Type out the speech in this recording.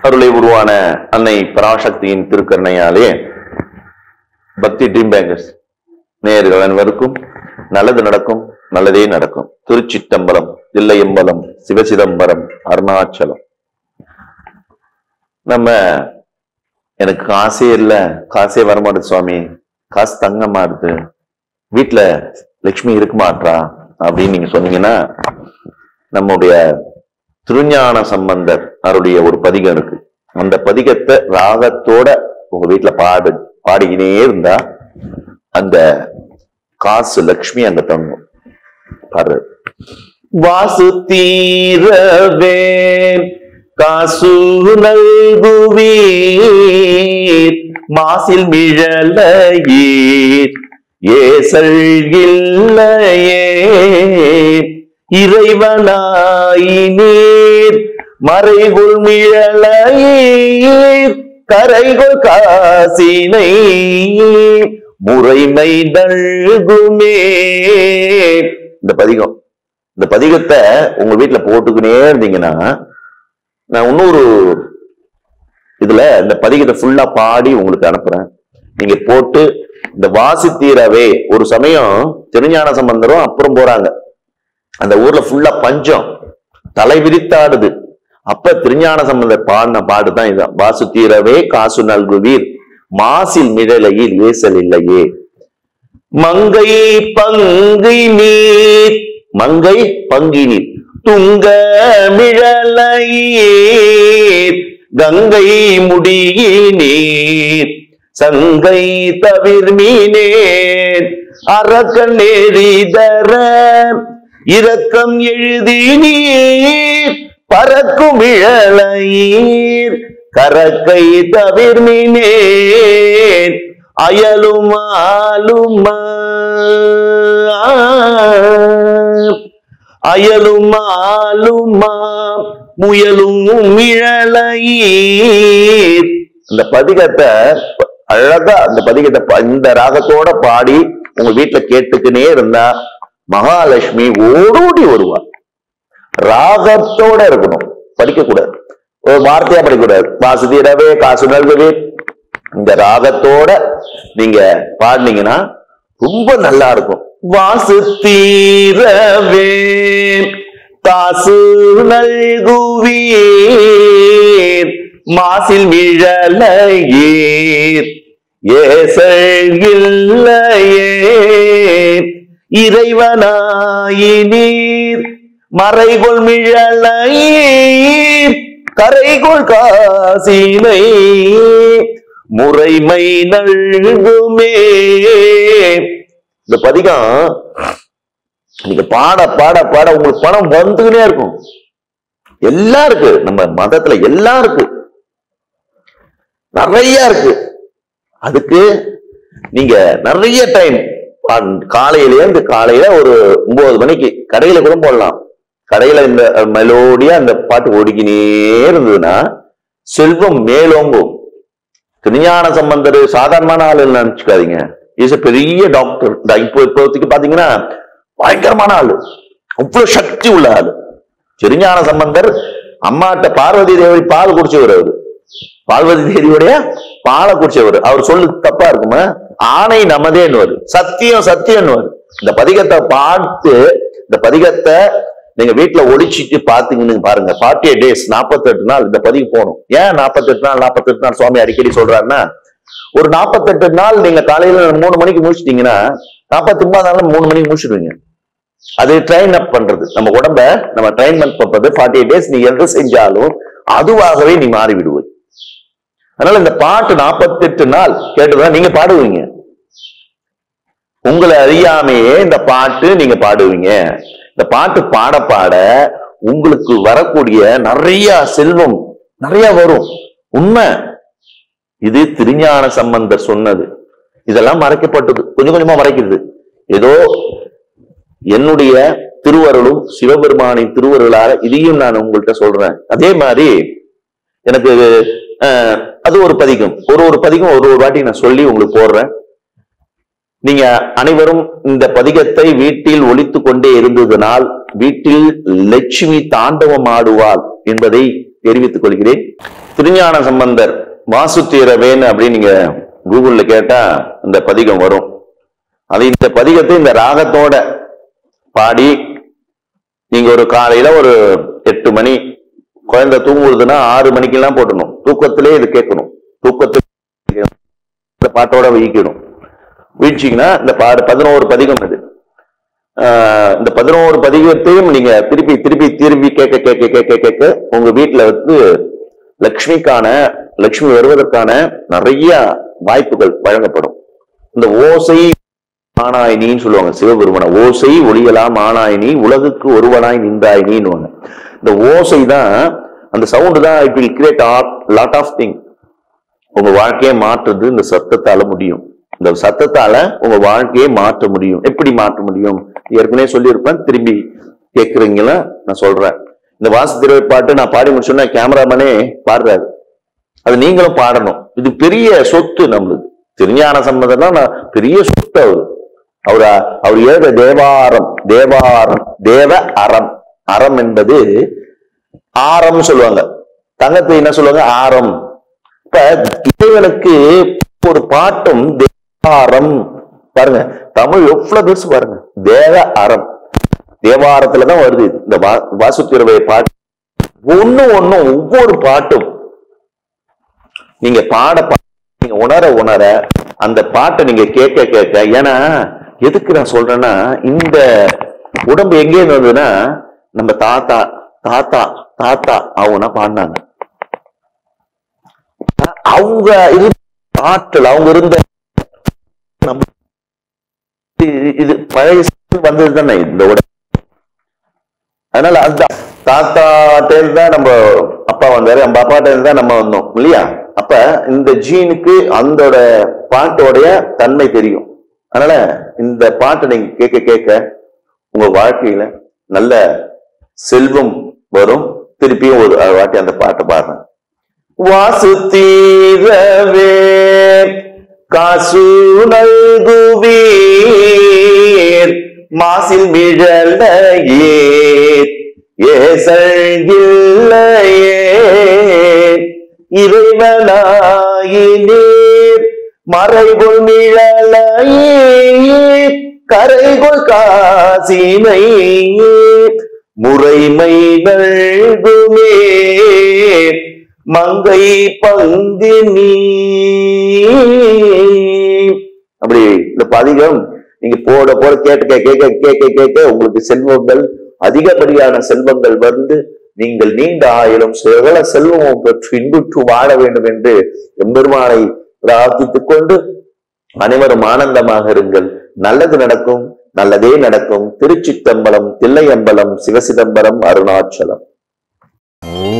அருளை உருவான அன்னை பராசக்தியின் திருக்கருணையாலே பக்தி ட்ரீம் பேங்கர்ஸ் நேயர்கள் அனைவருக்கும் நல்லது நடக்கும் நல்லதே நடக்கும் திருச்சிட்டம்பலம் தில்லையம்பலம் சிவசிதம்பரம் அருணாச்சலம் நம்ம எனக்கு காசே இல்ல காசே வரமாட்டுது சுவாமி காசு தங்க மாட்டுது வீட்டுல லட்சுமி இருக்க மாட்றா அப்படின்னு நீங்க சொன்னீங்கன்னா நம்முடைய திருஞான சம்பந்தர் அவருடைய ஒரு பதிகம் இருக்கு அந்த பதிகத்தை ராகத்தோட உங்க வீட்டுல பாடு பாடிக்கினே இருந்தா அந்த காசு லக்ஷ்மி அங்க தங்கும் பாரு வாசு தீரவே காசு நல்குவீர் மாசில் மிழலையீர் ஏசல் இல்லையே இறைவனாயினீர் மறைகுள் மிழலையீர் கரைகுள் காசினை முறைமை நல்குமே இந்த பதிகம் இந்த பதிகத்தை உங்க வீட்டுல போட்டுக்கினே இருந்தீங்கன்னா நான் இன்னொரு இதுல இந்த பதிகத்தை ஃபுல்லா பாடி உங்களுக்கு அனுப்புறேன் நீங்க போட்டு இந்த வாசித்தீரவே ஒரு சமயம் திருஞான சம்பந்தரும் அப்புறம் போறாங்க அந்த ஊர்ல ஃபுல்லா பஞ்சம் தலை விரித்தாடுது அப்ப திருஞான சம்பந்தர் பாடின பாடு தான் இதுதான் வாசு தீரவே காசு நல்குவீர் மாசில் மிழலையில் ஏசல் இல்லையே மங்கை பங்கை நீர் மங்கை பங்கினீர் துங்க மிழலையீர் கங்கை முடியினீர் சங்கை தவிர் மீனேன் அரக்கன் நெறிதர இரக்கம் எழுதி நீர் பறக்கும் இழலையீர் கரக்கை தவிர் மீனேன் அயலும் ஆலுமா அயலும் ஆலுமா முயலும் இழலையீர் அந்த பதிகத்தை அழகா அந்த பதிகத்தை ப- இந்த ராகத்தோட பாடி உங்க வீட்டுல கேட்டுக்கினே இருந்தா மகாலட்சுமி ஓடோடி வருவா ராகத்தோட இருக்கணும் படிக்க கூடாது ஒரு வார்த்தையா படிக்கக்கூடாது வாசுதீரவே காசு நல்கவே இந்த ராகத்தோட நீங்க பாடினீங்கன்னா ரொம்ப நல்லா இருக்கும் வாசு தீரவே காசு நல்குவீர் மாசில் விழலையீர் ஏசல் இல்லையே இறைவனாயினீர் மறைகொள் மிழலையீர் கரைகொள் காசினை முறைமை நல்குமே இந்த பதிகம் நீங்க பாட பாட பாட உங்களுக்கு பணம் வந்துகிட்டே இருக்கும் எல்லாம் இருக்கு நம்ம மதத்துல எல்லாம் இருக்கு நிறைய இருக்கு அதுக்கு நீங்க நிறைய டைம் காலையில இருந்து காலையில ஒரு ஒன்பது மணிக்கு கடையில கூட போடலாம் கடையில இந்த மெலோடியா அந்த பாட்டு ஓடிக்கினே இருந்ததுன்னா செல்வம் மேலோங்கும் திருஞான சம்பந்தர் சாதாரணமான ஆள் நினைச்சுக்காதீங்க இஸ் பெரிய டாக்டர் இப்போ இப்போதைக்கு பாத்தீங்கன்னா பயங்கரமான ஆளு அவ்வளவு சக்தி உள்ள ஆளு திருஞான சம்பந்தர் அம்மாட்ட பார்வதி தேவி பால் குடிச்சவர் அவரு பார்வதி தேவியுடைய பாலை குடிச்சவர் அவர் சொல்லு தப்பா இருக்குமா ஆணை நமதேன்னுவாரு சத்தியம் சத்தியம்னுவாரு இந்த பதிகத்தை பாட்டு இந்த பதிகத்தை நீங்க வீட்டுல ஒழிச்சிட்டு பாத்தீங்கன்னு பாருங்க ஃபார்ட்டி எயிட் டேஸ் நாற்பத்தெட்டு நாள் இந்த பதிவு போகணும் ஏன் நாற்பத்தெட்டு நாள் நாற்பத்தெட்டு நாள் சுவாமி அடிக்கடி சொல்றாருன்னா ஒரு நாற்பத்தெட்டு நாள் நீங்க காலையில மூணு மணிக்கு முடிச்சிட்டீங்கன்னா நாற்பத்தி ஒன்பது நாள் மூணு மணிக்கு முடிச்சிடுவீங்க அது ட்ரெயின் அப் பண்றது நம்ம உடம்ப நம்ம ட்ரெயின் பண்றது ஃபார்ட்டி எயிட் டேஸ் நீ எது செஞ்சாலும் அதுவாகவே நீ மாறி விடுவ அதனால இந்த பாட்டு நாற்பத்தெட்டு நாள் கேட்டுதான் நீங்க பாடுவீங்க உங்களை அறியாமையே இந்த பாட்டு நீங்க பாடுவீங்க இந்த பாட்டு பாட பாட உங்களுக்கு வரக்கூடிய நிறைய செல்வம் நிறைய வரும் உண்மை இது திருஞான சம்பந்தர் சொன்னது இதெல்லாம் மறைக்கப்பட்டது கொஞ்சம் கொஞ்சமா மறைக்கிறது ஏதோ என்னுடைய திருவருளும் சிவபெருமானின் திருவருளால இதையும் நான் உங்கள்கிட்ட சொல்றேன் அதே மாதிரி எனக்கு அஹ், அது ஒரு பதிகம் ஒரு ஒரு பதிகம் ஒரு ஒரு வாட்டி நான் சொல்லி உங்களுக்கு போடுறேன் நீங்க அனைவரும் இந்த பதிகத்தை வீட்டில் ஒலித்து கொண்டே இருந்ததனால் வீட்டில் லட்சுமி தாண்டவம் ஆடுவாள் என்பதை தெரிவித்துக் கொள்கிறேன் திருஞான சம்பந்தர் வாசு தீரவேன் அப்படின்னு நீங்க கூகுள்ல கேட்டா இந்த பதிகம் வரும் அது இந்த பதிகத்தை இந்த ராகத்தோட பாடி நீங்க ஒரு காலையில ஒரு எட்டு மணி குழந்தை தூங்குறதுன்னா ஆறு மணிக்கெல்லாம் போட்டணும் தூக்கத்திலே இது கேட்கணும் தூக்கத்தில் இந்த பாட்டோட வீக்கணும் வீழ்ச்சிங்கன்னா இந்த பாடு பதினோரு பதிகம் இது ஆஹ் இந்த பதினோரு பதிகத்தையும் நீங்க திருப்பி திருப்பி திருப்பி கேட்க கேட்க கேட்க கேட்க உங்க வீட்டுல வந்து லக்ஷ்மிக்கான லக்ஷ்மி வருவதற்கான நிறைய வாய்ப்புகள் வழங்கப்படும் இந்த ஓசை ஆனாயினின்னு சொல்லுவாங்க சிவபெருமனை ஓசை ஒளியலாம் ஆனாயினி உலகுக்கு ஒருவனாய் நின்றாயினின்னு இந்த ஓசை தான் அந்த சவுண்டு தான் it will create lot of thing உங்க வாழ்க்கையை மாற்றுறது இந்த சத்தத்தால முடியும் இந்த சத்தத்தால உங்க வாழ்க்கையை மாற்ற முடியும் எப்படி மாற்ற முடியும் ஏற்கனவே சொல்லியிருப்பேன் திரும்பி கேக்குறீங்களா நான் சொல்றேன் இந்த வாசு திருவை பாட்டு நான் பாடி முடிச்சோன்னா கேமராமேனே பாடுறாரு அது நீங்களும் பாடணும் இது பெரிய சொத்து நம்மளுக்கு திருஞான சம்பந்தம்னா நான் பெரிய சொத்து அவரு அவர் அவர் எழுத தேவாரம் தேவாரம் தேவ அறம் அறம் என்பது ஆரம் சொல்லுவாங்க தங்கத்தை என்ன சொல்லுவாங்க ஆரம் இப்ப இறைவனுக்கு ஒரு பாட்டும் தேவாரம் பாருங்க தமிழ் எவ்வளவு பெருசு பாருங்க தேவ அறம் தேவாரத்துலதான் வருது இந்த வா- வாசுத்திரவை பாட்டு ஒண்ணு ஒண்ணும் ஒவ்வொரு பாட்டும் நீங்க பாட பா- நீங்க உணர உணர அந்த பாட்டை நீங்க கேட்க கேட்க ஏன்னா எதுக்கு நான் சொல்றேன்னா இந்த உடம்பு எங்கே இருந்து வந்ததுன்னா நம்ம தாத்தா தாத்தா தாத்தா அவங்க பாடினாங்க அவங்க இருந்த ஆற்றல் அவங்க இருந்த நம்ம இது- இது பழைய வந்தது தானே இந்த உடம்பு அதனால அந்த தாத்தாட்டேல் தான் நம்ம அப்பா வந்தாரு நம்ம அப்பாட்டேல் தான் நம்ம வந்தோம் இல்லையா அப்ப இந்த ஜீனுக்கு அந்தோட பாட்டோடைய தன்மை தெரியும் அதனால இந்த பாட்டை நீங்க கேட்க கேட்க உங்க வாழ்க்கையில நல்ல செல்வம் வரும் திருப்பியும் ஒரு வாட்டி அந்த பாட்டை பாடுறேன் வாசு தீரவே காசு நல்குவீர் மாசில் மிழலையே ஏசல்கில்லையே இறைவனாயினீர் மறைகுள் மிழலையே கரைகுள் காசினை முறைமை நல்குமே மங்கை பங்கினி அப்படி இந்த பதிகம் நீங்க போட போட கேட்க கேட்க கேட்க கேட்க உங்களுக்கு செல்வங்கள் அதிகப்படியான செல்வங்கள் வந்து நீங்கள் நீண்ட ஆயிரம் சகல செல்வமும் பெற்று இன்புற்று வாழ வேண்டும் என்று எம்பெருமானை பிரார்த்தித்துக் கொண்டு அனைவரும் ஆனந்தமாக இருங்கள் நல்லது நடக்கும் நல்லதே நடக்கும் திருச்சித்தம்பலம் தில்லையம்பலம் சிவசிதம்பரம் அருணாச்சலம்